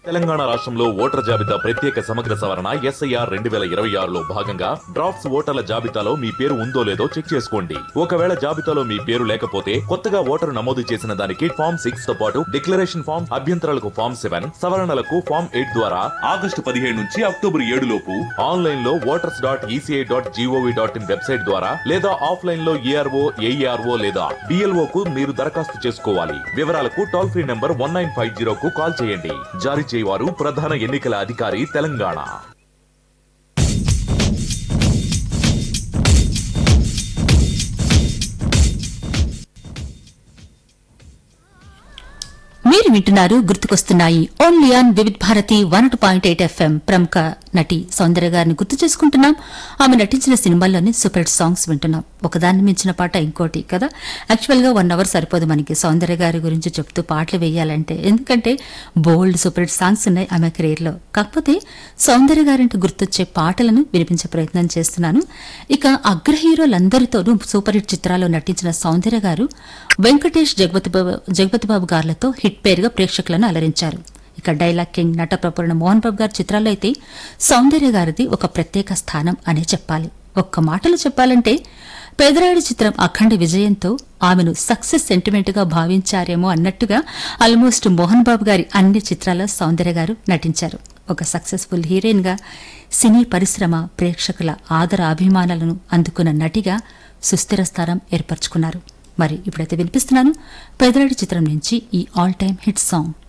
తెలంగాణ రాష్ట్రంలో ఓటర్ జాబితా ప్రత్యేక సమగ్ర సవరణ ఎస్ఐఆర్ రెండు వేల ఇరవై ఆరులో భాగంగా డ్రాఫ్ట్స్ ఓటర్ల జాబితాలో మీ పేరు ఉందో లేదో చెక్ చేసుకోండి ఒకవేళ జాబితాలో మీ పేరు లేకపోతే కొత్తగా ఓటరు నమోదు చేసిన దానికి ఫామ్ సిక్స్ తో పాటు డిక్లరేషన్ ఫామ్ అభ్యంతరాలకు ఫామ్ సెవెన్ సవరణలకు ఫామ్ ఎయిట్ ద్వారా ఆగస్టు పదిహేడు నుంచి అక్టోబర్ ఏడు లోపు ఆన్లైన్ లో voters dot ECI dot GOV dot in website ద్వారా లేదా ఆఫ్లైన్ లో ఏఆర్ఓ ఏఈఆర్ఓ లేదా బిఎల్ఓ కు మీరు దరఖాస్తు చేసుకోవాలి వివరాలకు toll free number one nine five zero కు కాల్ చేయండి జారీ చేయవారు ప్రధాన ఎన్నికల అధికారి తెలంగాణ మీరు వింటున్నారు గుర్తుకొస్తున్నాయి only on Vividh Bharati one two point eight FM ప్రముఖ నటి సౌందర్య గారిని గుర్తు చేసుకుంటున్నాం ఆమె నటించిన సినిమాల్లోని సూపర్ హిట్ సాంగ్స్ వింటున్నాం ఒకదాన్ని మించిన పాట ఇంకోటి కదా యాక్చువల్ గా వన్ అవర్ సరిపోదు మనకి సౌందర్య గారి గురించి చెప్తూ పాటలు వేయాలంటే ఎందుకంటే బోల్డ్ సూపర్ హిట్ సాంగ్స్ ఉన్నాయి ఆమె కెరీర్ లో కాకపోతే సౌందర్య గారింటి గుర్తొచ్చే పాటలను వినిపించే ప్రయత్నం చేస్తున్నాను ఇక అగ్ర హీరోలందరితోనూ సూపర్ హిట్ చిత్రాల్లో నటించిన సౌందర్య గారు వెంకటేష్ జగపతి బాబు జగపతి బాబు గారులతో హిట్ పేరుగా ప్రేక్షకులను అలరించారు ఇక డైలాగ్ కింగ్ నటప్రపూర్ణ మోహన్ బాబు గారి చిత్రాల్లో అయితే సౌందర్య గారిది ఒక ప్రత్యేక స్థానం అనే చెప్పాలి ఒక్క మాటలో చెప్పాలంటే పెదరాడి చిత్రం అఖండ విజయంతో ఆమెను సక్సెస్ సెంటిమెంట్ గా భావించారేమో అన్నట్టుగా ఆల్మోస్ట్ మోహన్ బాబు గారి అన్ని చిత్రాల్లో సౌందర్య గారు నటించారు ఒక సక్సెస్ఫుల్ హీరోయిన్ గా సినీ పరిశ్రమ ప్రేక్షకుల ఆదర అభిమానాలను అందుకున్న నటిగా సుస్థిర స్థానం ఏర్పరచుకున్నారు మరి ఇప్పుడైతే వినిపిస్తున్నాను పెదరాడి చిత్రం నుంచి ఈ ఆల్ టైమ్ హిట్ సాంగ్